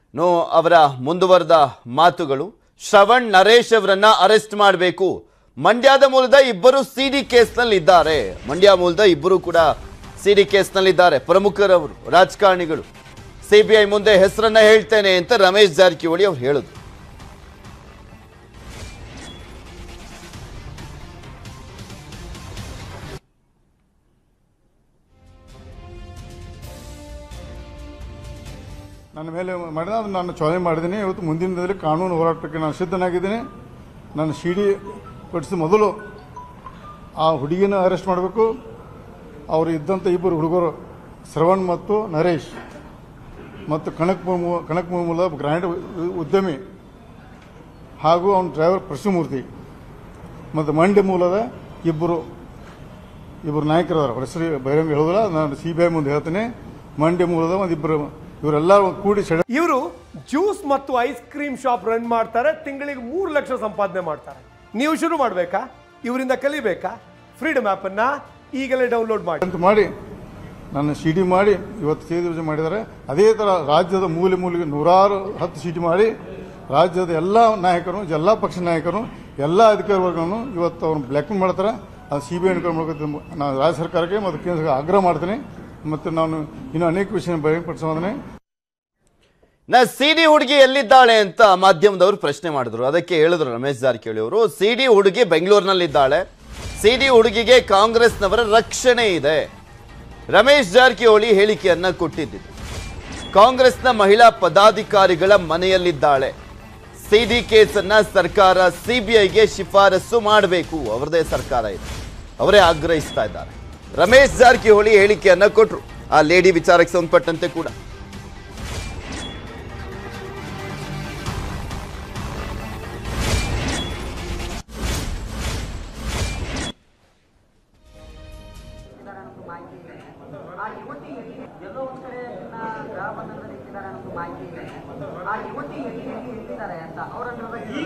No ಅವರ ಮುಂದುವರೆದ ಮಾತುಗಳು ಶ್ರವಣ್ ನರೇಶ್ ಅವರನ್ನ ಅರೆಸ್ಟ್ ಮಾಡಬೇಕು ಮಂಡ್ಯದ ಮೂಲದ ಇಬ್ಬರು ಸಿಡಿ ಕೇಸ್ನಲ್ಲಿ ಇದ್ದಾರೆ ಮಂಡ್ಯ ಮೂಲದ ಇಬ್ಬರು ಕೂಡ ಸಿಡಿ ಕೇಸ್ನಲ್ಲಿದ್ದಾರೆ ಪ್ರಮುಖರವರು ರಾಜಕಾರಣಿಗಳು ಸಿಬಿಐ ಮುಂದೆ ಹೆಸರನ್ನ ಹೇಳ್ತೇನೆ ಅಂತ ರಮೇಶ್ ಜಾರಕಿಹೊಳಿ ಅವ್ರು ಹೇಳಿದ್ರು ನನ್ನ ಮೇಲೆ ಮಾಡಿದ ಅದು ನಾನು ಚಾಲನೆ ಮಾಡಿದ್ದೀನಿ ಇವತ್ತು ಮುಂದಿನ ದಿನದಲ್ಲಿ ಕಾನೂನು ಹೋರಾಟಕ್ಕೆ ನಾನು ಸಿದ್ಧನಾಗಿದ್ದೀನಿ ನಾನು ಸಿ ಡಿ ಪಡಿಸಿದ ಮೊದಲು ಆ ಹುಡುಗಿನ ಅರೆಸ್ಟ್ ಮಾಡಬೇಕು ಅವರು ಇದ್ದಂಥ ಇಬ್ಬರು ಹುಡುಗರು ಶ್ರವಣ್ ಮತ್ತು ನರೇಶ್ ಮತ್ತು ಕನಕ್ ಮೂಮು ಕನಕ್ ಮೂಮೂಲ ಗ್ರ್ಯಾಂಡ್ ಉದ್ಯಮಿ ಹಾಗೂ ಅವನ ಡ್ರೈವರ್ ಪರಶುಮೂರ್ತಿ ಮತ್ತು ಮಂಡ್ಯ ಮೂಲದ ಇಬ್ಬರು ಇಬ್ಬರು ನಾಯಕರದಾರ ಅವ್ರ ಹೆಸರು ಬಹಿರಂಗ ಹೇಳೋದಿಲ್ಲ ನಾನು ಸಿ ಬಿ ಐ ಮುಂದೆ ಹೇಳ್ತೀನಿ ಮಂಡ್ಯ ಮೂಲದ ಒಂದು ಇಬ್ಬರು ಇವರೆಲ್ಲ ಕೂಡಿ ಸೆಡ ಇವರು ಜ್ಯೂಸ್ ಮತ್ತು ಐಸ್ ಕ್ರೀಮ್ ಶಾಪ್ ರನ್ ಮಾಡ್ತಾರೆ ತಿಂಗಳಿಗೆ ಮೂರು ಲಕ್ಷ ಸಂಪಾದನೆ ಮಾಡ್ತಾರೆ ನೀವು ಶುರು ಮಾಡಬೇಕಾ ಇವರಿಂದ ಕಲಿಬೇಕಾ ಫ್ರೀಡಮ್ ಅನ್ನ ಈಗಲೇ ಡೌನ್ಲೋಡ್ ಮಾಡಿ ಅಂತ ಮಾಡಿ ನನ್ನ ಸಿ ಡಿ ಮಾಡಿ ಇವತ್ತು ಸೇದಿ ಮಾಡಿದ್ದಾರೆ ಅದೇ ಥರ ರಾಜ್ಯದ ಮೂಲೆ ಮೂಲೆಗೆ ನೂರಾರು ಹತ್ತು ಸೀಟಿ ಮಾಡಿ ರಾಜ್ಯದ ಎಲ್ಲ ನಾಯಕರು ಎಲ್ಲ ಪಕ್ಷ ನಾಯಕರು ಎಲ್ಲ ಅಧಿಕಾರಿ ವರ್ಗವನ್ನು ಇವತ್ತು ಅವ್ರನ್ನ ಬ್ಲ್ಯಾಕ್ ಮಾಡ್ತಾರೆ ಅದು ಸಿ ಬಿ ಐ ಮಾಡ್ಬೇಕು ನಾನು ರಾಜ್ಯ ಸರ್ಕಾರಕ್ಕೆ ಮತ್ತು ಕೇಂದ್ರ ಸರ್ಕಾರಕ್ಕೆ ಆಗ್ರಹ ಮಾಡ್ತೀನಿ ಮತ್ತು ನಾನು ಇನ್ನೂ ಅನೇಕ ವಿಷಯ ಬಹಿರಂಗಪಡಿಸೋದನ್ನೇ ನಾ ಸಿಡಿ ಹುಡುಗಿ ಎಲ್ಲಿದ್ದಾಳೆ ಅಂತ ಮಾಧ್ಯಮದವರು ಪ್ರಶ್ನೆ ಮಾಡಿದ್ರು ಅದಕ್ಕೆ ಹೇಳಿದ್ರು ರಮೇಶ್ ಜಾರಕಿಹೊಳಿ ಅವರು ಸಿಡಿ ಹುಡುಗಿ ಬೆಂಗಳೂರಿನಲ್ಲಿದ್ದಾಳೆ ಸಿಡಿ ಹುಡುಗಿಗೆ ಕಾಂಗ್ರೆಸ್ನವರ ರಕ್ಷಣೆ ಇದೆ ರಮೇಶ್ ಜಾರಕಿಹೊಳಿ ಹೇಳಿಕೆಯನ್ನ ಕೊಟ್ಟಿದ್ದು ಕಾಂಗ್ರೆಸ್ನ ಮಹಿಳಾ ಪದಾಧಿಕಾರಿಗಳ ಮನೆಯಲ್ಲಿದ್ದಾಳೆ ಸಿಡಿ ಕೇಸನ್ನ ಸರ್ಕಾರ ಸಿಬಿಐಗೆ ಶಿಫಾರಸು ಮಾಡಬೇಕು ಅವರದೇ ಸರ್ಕಾರ ಇದೆ ಅವರೇ ಆಗ್ರಹಿಸ್ತಾ ಇದ್ದಾರೆ ರಮೇಶ್ ಜಾರಕಿಹೊಳಿ ಹೇಳಿಕೆಯನ್ನ ಕೊಟ್ರು ಆ ಲೇಡಿ ವಿಚಾರಕ್ಕೆ ಸಂಬಂಧಪಟ್ಟಂತೆ ಕೂಡ ಇದ್ದಾರೆ ಅನ್ನೋದು ಮಾಹಿತಿ ಇದೆ ಆ ಯುವತಿ ಎಲ್ಲೋ ಒಂದ್ ಕಡೆ ಇದನ್ನ ಗೃಹ ಬಂಧನದಲ್ಲಿ ಇಟ್ಟಿದ್ದಾರೆ ಅನ್ನೋದು ಮಾಹಿತಿ ಇದೆ ಆ ಯುವತಿ ಎಲ್ಲಿ ಎಲ್ಲಿ ಎಲ್ಲಿದ್ದಾರೆ ಅಂತ ಅವರನ್ನ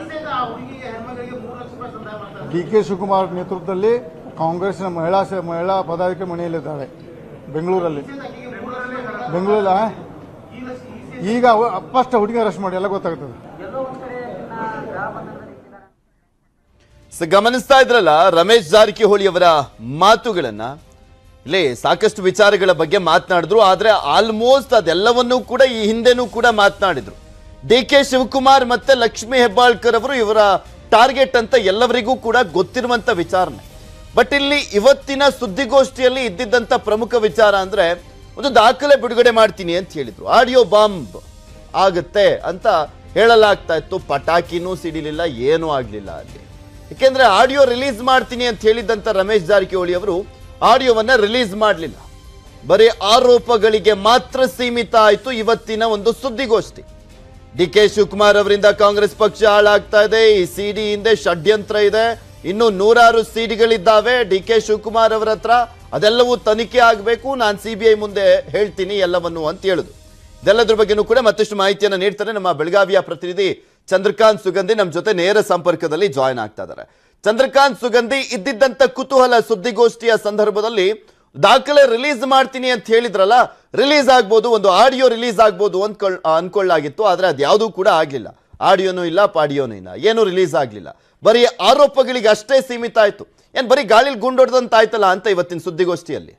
ಡಿ ಕೆ ಶಿವಕುಮಾರ್ ನೇತೃತ್ವದಲ್ಲಿ ಕಾಂಗ್ರೆಸ್ನ ಮಹಿಳಾ ಸ- ಮಹಿಳಾ ಪದಾಧಿಕಾರಿ ಮನೆಯಲ್ಲಿದ್ದಾಳೆ ಬೆಂಗಳೂರಲ್ಲಿ ಬೆಂಗಳೂರಲ್ಲಿ ಆ? ಈಗ ಫಸ್ಟ್ ಹುಡುಗಿ ಅರೆಸ್ಟ್ ಮಾಡಿ ಎಲ್ಲ ಗೊತ್ತಾಗ್ತದೆ ಎಲ್ಲೋ ಒಂದ್ ಕಡೆ ಇದನ್ನ ಗೃಹ ಬಂಧನದಲ್ಲಿ ಇಟ್ಟಿದ್ದಾರೆ ಸೊ ಗಮನಿಸ್ತಾ ಇದ್ರಲ್ಲ ರಮೇಶ್ ಜಾರಕಿಹೊಳಿ ಅವರ ಮಾತುಗಳನ್ನ ಇಲ್ಲಿ ಸಾಕಷ್ಟು ವಿಚಾರಗಳ ಬಗ್ಗೆ ಮಾತನಾಡಿದ್ರು ಆದ್ರೆ ಆಲ್ಮೋಸ್ಟ್ ಅದೆಲ್ಲವನ್ನೂ ಕೂಡ ಈ ಹಿಂದೆನೂ ಕೂಡ ಮಾತನಾಡಿದ್ರು ಡಿ ಕೆ ಶಿವಕುಮಾರ್ ಮತ್ತೆ ಲಕ್ಷ್ಮಿ ಹೆಬ್ಬಾಳ್ಕರ್ ಅವರು ಇವರ ಟಾರ್ಗೆಟ್ ಅಂತ ಎಲ್ಲವರಿಗೂ ಕೂಡ ಗೊತ್ತಿರುವಂತ ವಿಚಾರಣೆ ಬಟ್ ಇಲ್ಲಿ ಇವತ್ತಿನ ಸುದ್ದಿಗೋಷ್ಠಿಯಲ್ಲಿ ಇದ್ದಿದ್ದಂತ ಪ್ರಮುಖ ವಿಚಾರ ಅಂದ್ರೆ ಒಂದು ದಾಖಲೆ ಬಿಡುಗಡೆ ಮಾಡ್ತೀನಿ ಅಂತ ಹೇಳಿದ್ರು ಆಡಿಯೋ ಬಾಂಬ್ ಆಗುತ್ತೆ ಅಂತ ಹೇಳಲಾಗ್ತಾ ಇತ್ತು ಪಟಾಕಿನೂ ಸಿಡಿಲಿಲ್ಲ ಏನೂ ಆಗ್ಲಿಲ್ಲ ಅಲ್ಲಿ ಯಾಕೆಂದ್ರೆ ಆಡಿಯೋ ರಿಲೀಸ್ ಮಾಡ್ತೀನಿ ಅಂತ ಹೇಳಿದ್ದಂತ ರಮೇಶ್ ಜಾರಕಿಹೊಳಿ ಅವರು ಆಡಿಯೋವನ್ನ ರಿಲೀಸ್ ಮಾಡಲಿಲ್ಲ ಬರೀ ಆರೋಪಗಳಿಗೆ ಮಾತ್ರ ಸೀಮಿತ ಆಯಿತು ಇವತ್ತಿನ ಒಂದು ಸುದ್ದಿಗೋಷ್ಠಿ ಡಿ ಕೆ ಶಿವಕುಮಾರ್ ಅವರಿಂದ ಕಾಂಗ್ರೆಸ್ ಪಕ್ಷ ಹಾಳಾಗ್ತಾ ಇದೆ ಈ ಸಿಡಿ ಹಿಂದೆ ಷಡ್ಯಂತ್ರ ಇದೆ ಇನ್ನು ನೂರಾರು ಸಿಡಿಗಳಿದ್ದಾವೆ ಡಿ ಕೆ ಶಿವಕುಮಾರ್ ಅವರ ಹತ್ರ ಅದೆಲ್ಲವೂ ತನಿಖೆ ಆಗಬೇಕು ನಾನು ಸಿಬಿಐ ಮುಂದೆ ಹೇಳ್ತೀನಿ ಎಲ್ಲವನ್ನು ಅಂತ ಹೇಳುದು ಇದೆಲ್ಲದ್ರ ಬಗ್ಗೆನೂ ಕೂಡ ಮತ್ತಷ್ಟು ಮಾಹಿತಿಯನ್ನು ನೀಡ್ತಾರೆ ನಮ್ಮ ಬೆಳಗಾವಿಯ ಪ್ರತಿನಿಧಿ ಚಂದ್ರಕಾಂತ್ ಸುಗಂಧಿ ನಮ್ಮ ಜೊತೆ ನೇರ ಸಂಪರ್ಕದಲ್ಲಿ ಜಾಯ್ನ್ ಆಗ್ತಾ ಇದ್ದಾರೆ ಚಂದ್ರಕಾಂತ್ ಸುಗಂಧಿ ಇದ್ದಿದ್ದಂತ ಕುತೂಹಲ ಸುದ್ದಿಗೋಷ್ಠಿಯ ಸಂದರ್ಭದಲ್ಲಿ ದಾಖಲೆ ರಿಲೀಸ್ ಮಾಡ್ತೀನಿ ಅಂತ ಹೇಳಿದ್ರಲ್ಲ ರಿಲೀಸ್ ಆಗ್ಬೋದು ಒಂದು ಆಡಿಯೋ ರಿಲೀಸ್ ಆಗ್ಬೋದು ಅನ್ಕೊಳ್ ಅನ್ಕೊಳ್ಳಾಗಿತ್ತು ಆದ್ರೆ ಅದ್ಯಾವುದೂ ಕೂಡ ಆಗ್ಲಿಲ್ಲ ಆಡಿಯೋನೂ ಇಲ್ಲ ಪಾಡಿಯೋನೂ ಇಲ್ಲ ಏನೂ ರಿಲೀಸ್ ಆಗ್ಲಿಲ್ಲ ಬರೀ ಆರೋಪಗಳಿಗೆ ಅಷ್ಟೇ ಸೀಮಿತ ಆಯ್ತು ಏನ್ ಬರೀ ಗಾಳಿಲಿ ಗುಂಡೊಡ್ದಂತ ಆಯ್ತಲ್ಲ ಅಂತ ಇವತ್ತಿನ ಸುದ್ದಿಗೋಷ್ಠಿಯಲ್ಲಿ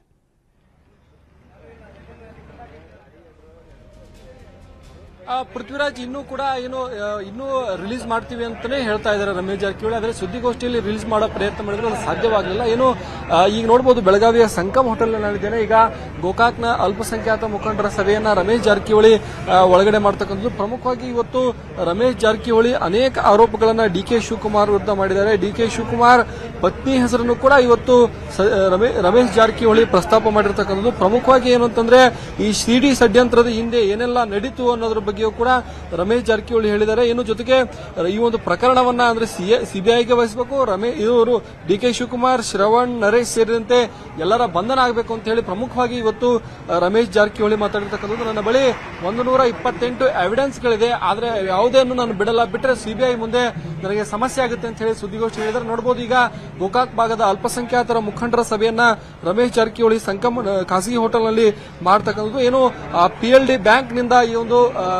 ಆ, ಪೃಥ್ವಿರಾಜ್ ಇನ್ನೂ ಕೂಡ ಏನು ಆ, ಇನ್ನೂ ರಿಲೀಸ್ ಮಾಡ್ತೀವಿ ಅಂತಾನೆ ಹೇಳ್ತಾ ಇದ್ದಾರೆ ರಮೇಶ್ ಜಾರಕಿಹೊಳಿ ಆದರೆ ಸುದ್ದಿಗೋಷ್ಠಿಯಲ್ಲಿ ರಿಲೀಸ್ ಮಾಡೋ ಪ್ರಯತ್ನ ಮಾಡಿದ್ರು ಅದು ಸಾಧ್ಯವಾಗಲಿಲ್ಲ ಏನು ಆ, ಈಗ ನೋಡಬಹುದು ಬೆಳಗಾವಿಯ ಸಂಕಮ್ ಹೋಟೆಲ್ ನಾನಿದ್ದೇನೆ ಈಗ ಗೋಕಾಕ್ನ ಅಲ್ಪಸಂಖ್ಯಾತ ಮುಖಂಡರ ಸಭೆಯನ್ನ ರಮೇಶ್ ಜಾರಕಿಹೊಳಿ ಆ, ಒಳಗಡೆ ಮಾಡ್ತಕ್ಕಂಥದ್ದು ಪ್ರಮುಖವಾಗಿ ಇವತ್ತು ರಮೇಶ್ ಜಾರಕಿಹೊಳಿ ಅನೇಕ ಆರೋಪಗಳನ್ನ ಡಿ ಕೆ ಶಿವಕುಮಾರ್ ವಿರುದ್ಧ ಮಾಡಿದ್ದಾರೆ ಡಿ ಕೆ ಶಿವಕುಮಾರ್ ಪತ್ನಿ ಹೆಸರನ್ನು ಕೂಡ ಇವತ್ತು ಸ- ರಮೇ- ರಮೇಶ್ ಜಾರಕಿಹೊಳಿ ಪ್ರಸ್ತಾಪ ಮಾಡಿರ್ತಕ್ಕಂಥದ್ದು ಪ್ರಮುಖವಾಗಿ ಏನು ಅಂತಂದ್ರೆ ಈ ಸಿಡಿ ಷಡ್ಯಂತ್ರದ ಹಿಂದೆ ಏನೆಲ್ಲ ನಡೀತು ಅನ್ನೋದ್ರ ಬಗ್ಗೆಯೂ ಕೂಡ ರಮೇಶ್ ಜಾರಕಿಹೊಳಿ ಹೇಳಿದ್ದಾರೆ ಇನ್ನು ಜೊತೆಗೆ ಈ ಒಂದು ಪ್ರಕರಣವನ್ನ ಅಂದ್ರೆ ಸಿಬಿಐಗೆ ವಹಿಸಬೇಕು ರಮೇಶ್ ಇವರು ಡಿ ಕೆ ಶಿವಕುಮಾರ್ ಶ್ರವಣ್ ನರೇಶ್ ಸೇರಿದಂತೆ ಎಲ್ಲರ ಬಂಧನ ಆಗಬೇಕು ಅಂತ ಹೇಳಿ ಪ್ರಮುಖವಾಗಿ ಇವತ್ತು ಆ, ರಮೇಶ್ ಜಾರಕಿಹೊಳಿ ಮಾತಾಡಿರ್ತಕ್ಕಂಥದ್ದು ನನ್ನ ಬಳಿ ಒಂದು ನೂರ ಇಪ್ಪತ್ತೆಂಟು ಎವಿಡೆನ್ಸ್ಗಳಿದೆ ಆದ್ರೆ ಯಾವುದೇನು ನಾನು ಬಿಡಲ್ಲ ಬಿಟ್ಟರೆ ಸಿಬಿಐ ಮುಂದೆ ನನಗೆ ಸಮಸ್ಯೆ ಆಗುತ್ತೆ ಅಂತ ಹೇಳಿ ಸುದ್ದಿಗೋಷ್ಠಿ ಹೇಳಿದ್ದಾರೆ ನೋಡಬಹುದು ಈಗ ಗೋಕಾಕ್ ಭಾಗದ ಅಲ್ಪಸಂಖ್ಯಾತರ ಮುಖಂಡರ ಸಭೆಯನ್ನ ರಮೇಶ್ ಜಾರಕಿಹೊಳಿ ಸಂಕಮ್ ಖಾಸಗಿ ಹೋಟೆಲ್ನಲ್ಲಿ ಮಾಡ್ತಕ್ಕಂಥದ್ದು ಏನು ಪಿ ಎಲ್ ಡಿ ಬ್ಯಾಂಕ್ ನಿಂದ ಈ ಒಂದು ಆ,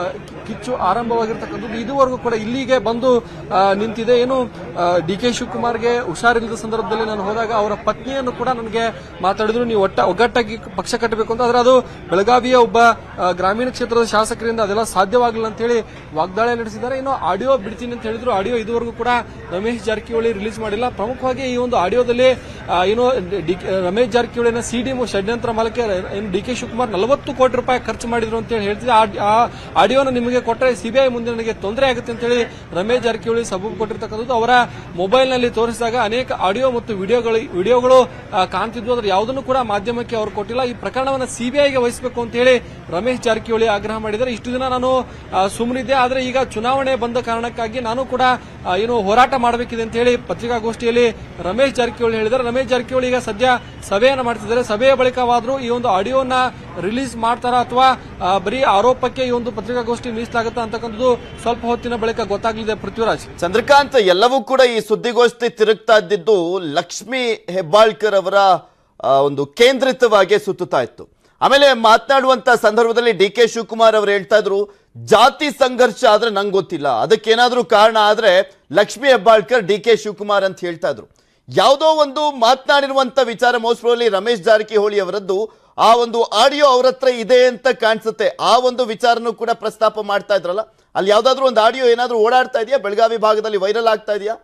ಕಿಚ್ಚು ಆರಂಭವಾಗಿರ್ತಕ್ಕಂಥದ್ದು ಇದುವರೆಗೂ ಕೂಡ ಇಲ್ಲಿಗೆ ಬಂದು ಆ, ನಿಂತಿದೆ ಏನು ಡಿ ಕೆ ಶಿವಕುಮಾರ್ಗೆ ಹುಷಾರಿಲ್ಲದ ಸಂದರ್ಭದಲ್ಲಿ ನಾನು ಹೋದಾಗ ಅವರ ಪತ್ನಿಯನ್ನು ಕೂಡ ನನಗೆ ಮಾತಾಡಿದ್ರು ನೀವು ಒಟ್ಟ ಒಗ್ಗಟ್ಟಾಗಿ ಪಕ್ಷ ಕಟ್ಟಬೇಕು ಅಂತ ಆದ್ರೆ ಅದು ಬೆಳಗಾವಿಯ ಒಬ್ಬ ಆ, ಗ್ರಾಮೀಣ ಕ್ಷೇತ್ರದ ಶಾಸಕರಿಂದ ಅದೆಲ್ಲ ಸಾಧ್ಯವಾಗಿಲ್ಲ ಅಂತ ಹೇಳಿ ವಾಗ್ದಾಳಿ ನಡೆಸಿದ್ದಾರೆ ಇನ್ನು ಆಡಿಯೋ ಬಿಡ್ತೀನಿ ಅಂತ ಹೇಳಿದ್ರು ಆಡಿಯೋ ಇದುವರೆಗೂ ಕೂಡ ರಮೇಶ್ ಜಾರಕಿಹೊಳಿ ರಿಲೀಸ್ ಮಾಡಿಲ್ಲ ಪ್ರಮುಖವಾಗಿ ಈ ಒಂದು ಆಡಿಯೋದಲ್ಲಿ ಆ, ಏನು ಡಿ- ರಮೇಶ್ ಜಾರಕಿಹೊಳಿನ ಸಿಡಿ ಷಡ್ಯಂತ್ರ ಮಾಲಕ್ಕೆ ಏನು ಡಿ ಕೆ ಶಿವಕುಮಾರ್ ನಲವತ್ತು ಕೋಟಿ ರೂಪಾಯಿ ಖರ್ಚು ಮಾಡಿದ್ರು ಅಂತ ಹೇಳಿ ಹೇಳ್ತಿದ್ದೆ ಆ- ಆ ಆಡಿಯೋನ ನಿಮಗೆ ಕೊಟ್ಟರೆ ಸಿಬಿಐ ಮುಂದೆ ನನಗೆ ತೊಂದರೆ ಆಗುತ್ತೆ ಅಂತ ಹೇಳಿ ರಮೇಶ್ ಜಾರಕಿಹೊಳಿ ಸಬೂಬು ಕೊಟ್ಟಿರ್ತಕ್ಕಂಥದ್ದು ಅವರ ಮೊಬೈಲ್ ನಲ್ಲಿ ತೋರಿಸಿದಾಗ ಅನೇಕ ಆಡಿಯೋ ಮತ್ತು ವಿಡಿಯೋಗಳು ವಿಡಿಯೋಗಳು ಆ, ಕಾಣ್ತಿದ್ವು ಅದ್ರ ಯಾವುದನ್ನು ಕೂಡ ಮಾಧ್ಯಮಕ್ಕೆ ಅವರು ಕೊಟ್ಟಿಲ್ಲ ಈ ಪ್ರಕರಣವನ್ನು ಸಿಬಿಐಗೆ ವಹಿಸಬೇಕು ಅಂತ ಹೇಳಿ ರಮೇಶ್ ಜಾರಕಿಹೊಳಿ ಆಗ್ರಹ ಮಾಡಿದ್ದಾರೆ ಇಷ್ಟು ದಿನ ನಾನು ಆ, ಸುಮ್ಮನಿದ್ದೆ ಆದ್ರೆ ಈಗ ಚುನಾವಣೆ ಬಂದ ಕಾರಣಕ್ಕಾಗಿ ನಾನು ಕೂಡ ಆ, ಏನು ಹೋರಾಟ ಮಾಡಬೇಕಿದೆ ಅಂತ ಹೇಳಿ ಪತ್ರಿಕಾಗೋಷ್ಠಿಯಲ್ಲಿ ರಮೇಶ್ ಜಾರಕಿಹೊಳಿ ಹೇಳಿದ್ದಾರೆ ರಮೇಶ್ ಜಾರಕಿಹೊಳಿ ಈಗ ಸದ್ಯ ಸಭೆಯನ್ನು ಮಾಡ್ತಿದ್ದಾರೆ ಸಭೆಯ ಬಳಿಕವಾದ್ರೂ ಈ ಒಂದು ಆಡಿಯೋನ ರಿಲೀಸ್ ಮಾಡ್ತಾರಾ ಅಥವಾ ಆ, ಬರೀ ಆರೋಪಕ್ಕೆ ಈ ಒಂದು ಪತ್ರಿಕಾಗೋಷ್ಠಿ ಮೀಸಲಾಗುತ್ತಾ ಅಂತಕ್ಕಂಥದ್ದು ಸ್ವಲ್ಪ ಹೊತ್ತಿನ ಬಳಿಕ ಗೊತ್ತಾಗಲಿದೆ ಪೃಥ್ವಿರಾಜ್ ಚಂದ್ರಕಾಂತ್ ಎಲ್ಲವೂ ಕೂಡ ಈ ಸುದ್ದಿಗೋಷ್ಠಿ ತಿರುಗ್ತಾ ಇದ್ದಿದ್ದು ಲಕ್ಷ್ಮಿ ಹೆಬ್ಬಾಳ್ಕರ್ ಅವರ ಆ, ಒಂದು ಕೇಂದ್ರಿತವಾಗಿ ಸುತ್ತುತ್ತಾ ಇತ್ತು ಆಮೇಲೆ ಮಾತನಾಡುವಂತ ಸಂದರ್ಭದಲ್ಲಿ ಡಿ ಕೆ ಶಿವಕುಮಾರ್ ಅವರು ಹೇಳ್ತಾ ಇದ್ರು ಜಾತಿ ಸಂಘರ್ಷ ಆದ್ರೆ ನಂಗೆ ಗೊತ್ತಿಲ್ಲ ಅದಕ್ಕೇನಾದ್ರೂ ಕಾರಣ ಆದ್ರೆ ಲಕ್ಷ್ಮಿ ಹೆಬ್ಬಾಳ್ಕರ್ ಡಿ ಕೆ ಶಿವಕುಮಾರ್ ಅಂತ ಹೇಳ್ತಾ ಇದ್ರು ಯಾವುದೋ ಒಂದು ಮಾತನಾಡಿರುವಂತ ವಿಚಾರ ಮೋಸ್ಟ್ಲಿ ರಮೇಶ್ ಜಾರಕಿಹೊಳಿ ಅವರದ್ದು ಆ ಒಂದು ಆಡಿಯೋ ಅವ್ರ ಹತ್ರ ಇದೆ ಅಂತ ಕಾಣಿಸುತ್ತೆ ಆ ಒಂದು ವಿಚಾರನೂ ಕೂಡ ಪ್ರಸ್ತಾಪ ಮಾಡ್ತಾ ಇದ್ರಲ್ಲ ಅಲ್ಲಿ ಯಾವ್ದಾದ್ರು ಒಂದು ಆಡಿಯೋ ಏನಾದ್ರೂ ಓಡಾಡ್ತಾ ಇದೆಯಾ ಬೆಳಗಾವಿ ಭಾಗದಲ್ಲಿ ವೈರಲ್ ಆಗ್ತಾ ಇದೆಯಾ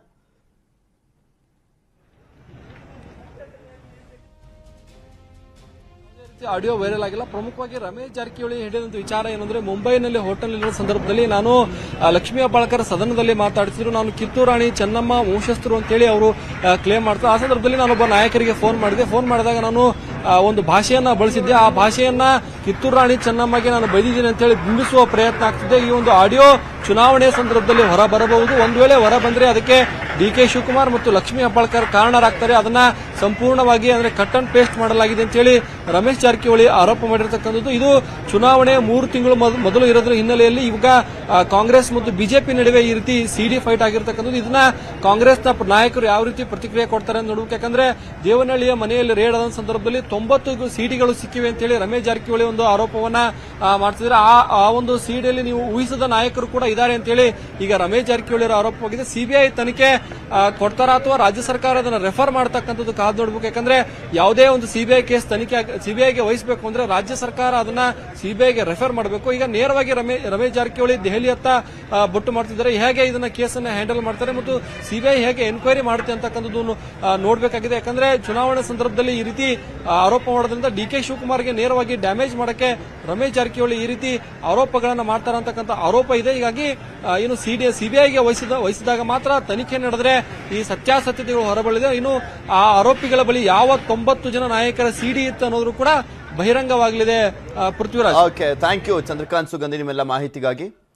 ಆಡಿಯೋ ವೈರಲ್ ಆಗಿಲ್ಲ ಪ್ರಮುಖವಾಗಿ ರಮೇಶ್ ಜಾರಕಿಹೊಳಿ ಹೇಳಿದಂತ ವಿಚಾರ ಏನಂದ್ರೆ ಮುಂಬೈನಲ್ಲಿ ಹೋಟೆಲ್ ಇರುವ ಸಂದರ್ಭದಲ್ಲಿ ನಾನು ಆ, ಲಕ್ಷ್ಮೀ ಹೆಬ್ಬಾಳ್ಕರ್ ಸದನದಲ್ಲಿ ಮಾತಾಡ್ತಿದ್ರು ನಾನು ಕಿತ್ತೂರು ರಾಣಿ ಚೆನ್ನಮ್ಮ ವಂಶಸ್ಥರು ಅಂತೇಳಿ ಅವರು ಕ್ಲೇಮ್ ಮಾಡ್ತಾರೆ ಆ ಸಂದರ್ಭದಲ್ಲಿ ನಾನೊಬ್ಬ ನಾಯಕರಿಗೆ ಫೋನ್ ಮಾಡಿದೆ ಫೋನ್ ಮಾಡಿದಾಗ ನಾನು ಆ, ಒಂದು ಭಾಷೆಯನ್ನ ಬಳಸಿದ್ದೆ ಆ ಭಾಷೆಯನ್ನ ಕಿತ್ತೂರು ರಾಣಿ ಚೆನ್ನಮ್ಮಗೆ ನಾನು ಬೈದಿದ್ದೀನಿ ಅಂತೇಳಿ ಬಿಂಬಿಸುವ ಪ್ರಯತ್ನ ಆಗ್ತಿದೆ ಈ ಒಂದು ಆಡಿಯೋ ಚುನಾವಣೆ ಸಂದರ್ಭದಲ್ಲಿ ಹೊರ ಬರಬಹುದು ಒಂದು ವೇಳೆ ಹೊರ ಬಂದ್ರೆ ಅದಕ್ಕೆ ಡಿ ಕೆ ಶಿವಕುಮಾರ್ ಮತ್ತು ಲಕ್ಷ್ಮೀ ಹೆಬ್ಬಾಳ್ಕರ್ ಕಾರಣರಾಗ್ತಾರೆ ಅದನ್ನ ಸಂಪೂರ್ಣವಾಗಿ ಅಂದ್ರೆ ಕಟ್ ಅಂಡ್ ಪೇಸ್ಟ್ ಮಾಡಲಾಗಿದೆ ಅಂತ ಹೇಳಿ ರಮೇಶ್ ಜಾರಕಿಹೊಳಿ ಆರೋಪ ಮಾಡಿರ್ತಕ್ಕಂಥದ್ದು ಇದು ಚುನಾವಣೆ ಮೂರು ತಿಂಗಳು ಮೊದ- ಮೊದಲು ಇರೋದ್ರ ಹಿನ್ನೆಲೆಯಲ್ಲಿ ಈಗ ಆ, ಕಾಂಗ್ರೆಸ್ ಮತ್ತು ಬಿಜೆಪಿ ನಡುವೆ ಈ ರೀತಿ ಸಿಡಿ ಫೈಟ್ ಆಗಿರ್ತಕ್ಕಂಥದ್ದು ಇದನ್ನ ಕಾಂಗ್ರೆಸ್ನ ಪ- ನಾಯಕರು ಯಾವ ರೀತಿ ಪ್ರತಿಕ್ರಿಯೆ ಕೊಡ್ತಾರೆ ಅಂತ ನೋಡ್ಬೇಕು ಯಾಕಂದ್ರೆ ದೇವನಹಳ್ಳಿಯ ಮನೆಯಲ್ಲಿ ರೇಡ್ ಆದ ಸಂದರ್ಭದಲ್ಲಿ ತೊಂಬತ್ತು ಸಿಡಿಗಳು ಸಿಕ್ಕಿವೆ ಅಂತ ಹೇಳಿ ರಮೇಶ್ ಜಾರಕಿಹೊಳಿ ಒಂದು ಆರೋಪವನ್ನ ಆ, ಮಾಡ್ತಿದ್ರೆ ಆ ಆ ಒಂದು ಸಿಡಿಯಲ್ಲಿ ನೀವು ಊಹಿಸದ ನಾಯಕರು ಕೂಡ ಇದ್ದಾರೆ ಅಂತ ಹೇಳಿ ಈಗ ರಮೇಶ್ ಜಾರಕಿಹೊಳಿ ಅವರ ಆರೋಪವಾಗಿದೆ ಸಿಬಿಐ ತನಿಖೆ ಆ, ಕೊಡ್ತಾರಾ ಅಥವಾ ರಾಜ್ಯ ಸರ್ಕಾರ ಅದನ್ನ ರೆಫರ್ ಮಾಡ್ತಕ್ಕಂಥದ್ದು ಕಾದು ನೋಡ್ಬೇಕು ಯಾಕಂದ್ರೆ ಯಾವುದೇ ಒಂದು ಸಿಬಿಐ ಕೇಸ್ ತನಿಖೆ ಸಿಬಿಐಗೆ ವಹಿಸಬೇಕು ಅಂದ್ರೆ ರಾಜ್ಯ ಸರ್ಕಾರ ಅದನ್ನ ಸಿಬಿಐಗೆ ರೆಫರ್ ಮಾಡಬೇಕು ಈಗ ನೇರವಾಗಿ ರಮೇ- ರಮೇಶ್ ಜಾರಕಿಹೊಳಿ ದೆಹಲಿಯತ್ತ ಆ, ಬೊಟ್ಟು ಮಾಡ್ತಿದ್ದಾರೆ ಹೇಗೆ ಇದನ್ನ ಕೇಸನ್ನ ಹ್ಯಾಂಡಲ್ ಮಾಡ್ತಾರೆ ಮತ್ತು ಸಿಬಿಐ ಹೇಗೆ ಎನ್ಕ್ವೈರಿ ಮಾಡುತ್ತೆ ಅಂತಕ್ಕಂಥದ್ದು ಆ, ನೋಡ್ಬೇಕಾಗಿದೆ ಯಾಕಂದ್ರೆ ಚುನಾವಣೆ ಸಂದರ್ಭದಲ್ಲಿ ಈ ರೀತಿ ಆ, ಆರೋಪ ಮಾಡೋದ್ರಿಂದ ಡಿ ಕೆ ಶಿವಕುಮಾರ್ಗೆ ನೇರವಾಗಿ ಡ್ಯಾಮೇಜ್ ಮಾಡಕ್ಕೆ ರಮೇಶ್ ಜಾರಕಿಹೊಳಿ ಈ ರೀತಿ ಆರೋಪಗಳನ್ನ ಮಾಡ್ತಾರೆ ಅಂತಕ್ಕಂಥ ಆರೋಪ ಇದೆ ಹೀಗಾಗಿ ಆ, ಏನು ಸಿಡಿ ಸಿಬಿಐಗೆ ವಹಿಸಿದ ವಹಿಸಿದಾಗ ಮಾತ್ರ ತನಿಖೆ ನಡೆದ್ರೆ ಈ ಸತ್ಯಾಸತ್ಯತೆಗಳು ಹೊರಬಳಿದೆ ಇನ್ನು ಆ ಆರೋಪಿಗಳ ಬಳಿ ಯಾವ ತೊಂಬತ್ತು ಜನ ನಾಯಕರ ಸಿಡಿ ಇತ್ತು ಅನ್ನೋದ್ರು ಕೂಡ ಬಹಿರಂಗವಾಗಲಿದೆ ಆ, Prithviraj okay thank you Chandrakant Sugandhi ನಿಮ್ಮೆಲ್ಲ ಮಾಹಿತಿಗಾಗಿ